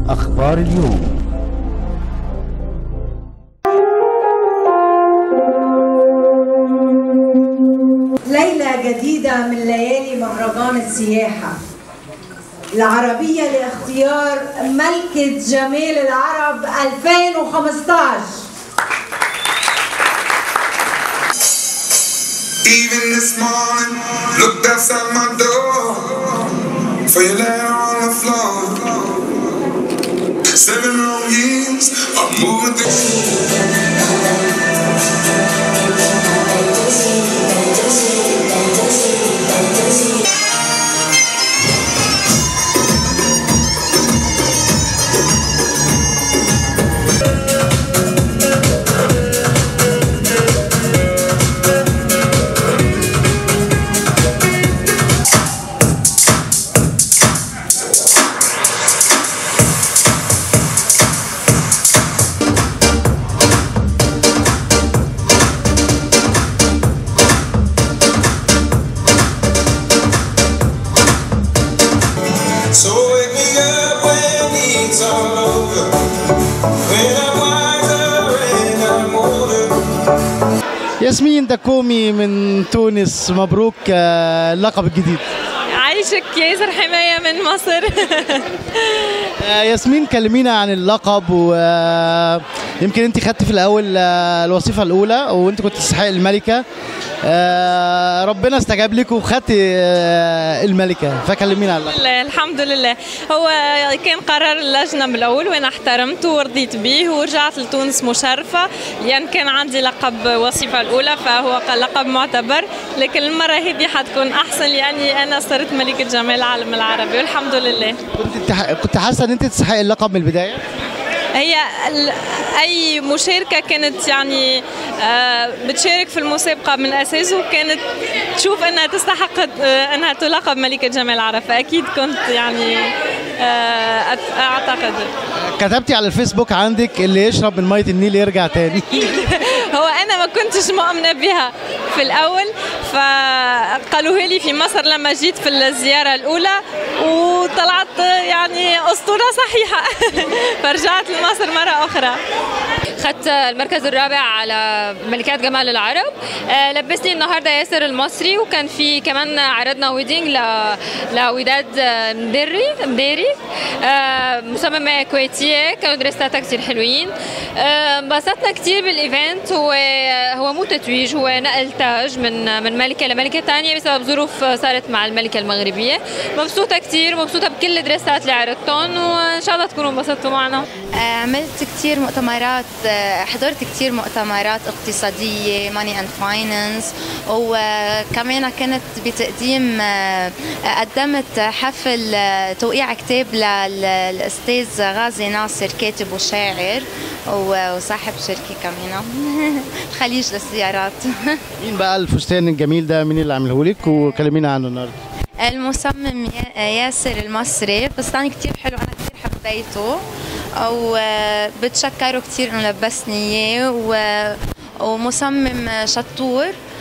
أخبار اليوم ليلة جديدة من ليالي مهرجان السياحة العربية لاختيار ملكة جمال العرب 2015 Even this morning, looked outside my door for your letter on the floor. Seven long years of moving through. So wake me up when it's all over. When I'm wiser and I'm older. ياسمين دكومي من تونس مبروك آه، اللقب الجديد عايشك ياسر حماية من مصر آه، ياسمين كلمينا عن اللقب ويمكن انت خدت في الاول آه، الوظيفه الاولى وانت كنت تستحق الملكه آه، ربنا استجاب لك وخدت آه، الملكه فكلمينا عن اللقب لا، الحمد لله هو كان قرار اللجنة بالأول وأنا احترمته ورضيت به ورجعت لتونس مشرفة لأن كان عندي لقب وظيفة الأولى فهو لقب معتبر لكن المرة هذه حتكون أحسن لأني أنا صرت ملكة جمال العالم العربي والحمد لله كنت تح- كنت حاسه ان انت تستحق اللقب من البدايه هي ال- اي مشاركه كانت يعني آه، بتشارك في المسابقه من اساسه كانت تشوف انها تستحق آه، انها تلقب ملكه جمال العرب فاكيد كنت يعني آه، أت- اعتقد كتبتي على الفيسبوك عندك اللي يشرب من ميه النيل يرجع تاني هو انا ما كنتش مؤمنه بها في الاول فقالوها لي في مصر لما جيت في الزياره الاولى وطلعت يعني اسطوره صحيحه فرجعت لمصر مره اخرى خدت المركز الرابع على ملكات جمال العرب آه، لبسني النهارده ياسر المصري وكان في كمان عرضنا ويدنج ل... لوداد آه، مدري مديري آه، مصممة كويتية كانوا درستها كتير حلوين آه، انبسطنا كتير بالايفنت هو هو مو تتويج هو نقل تاج من من ملكة لملكة تانية بسبب ظروف صارت مع الملكة المغربية مبسوطة كتير مبسوطة بكل الدراسات اللي عرضتهم وان شاء الله تكونوا انبسطتوا معنا عملت كتير مؤتمرات آه، حضرت كتير مؤتمرات اقتصادية ماني اند فاينانس وكمان كنت بتقديم آه، قدمت حفل آه، توقيع كتاب للأستاذ غازي ناصر كاتب وشاعر و- وصاحب شركة كمان الخليج للسيارات مين بقى الفستان الجميل ده مين اللي عامله لك وكلمينا عنه النهارده المصمم يا- ياسر المصري فستان كتير حلو انا كتير حبيته وبتشكره كتير انه لبسني اياه و- ومصمم شطور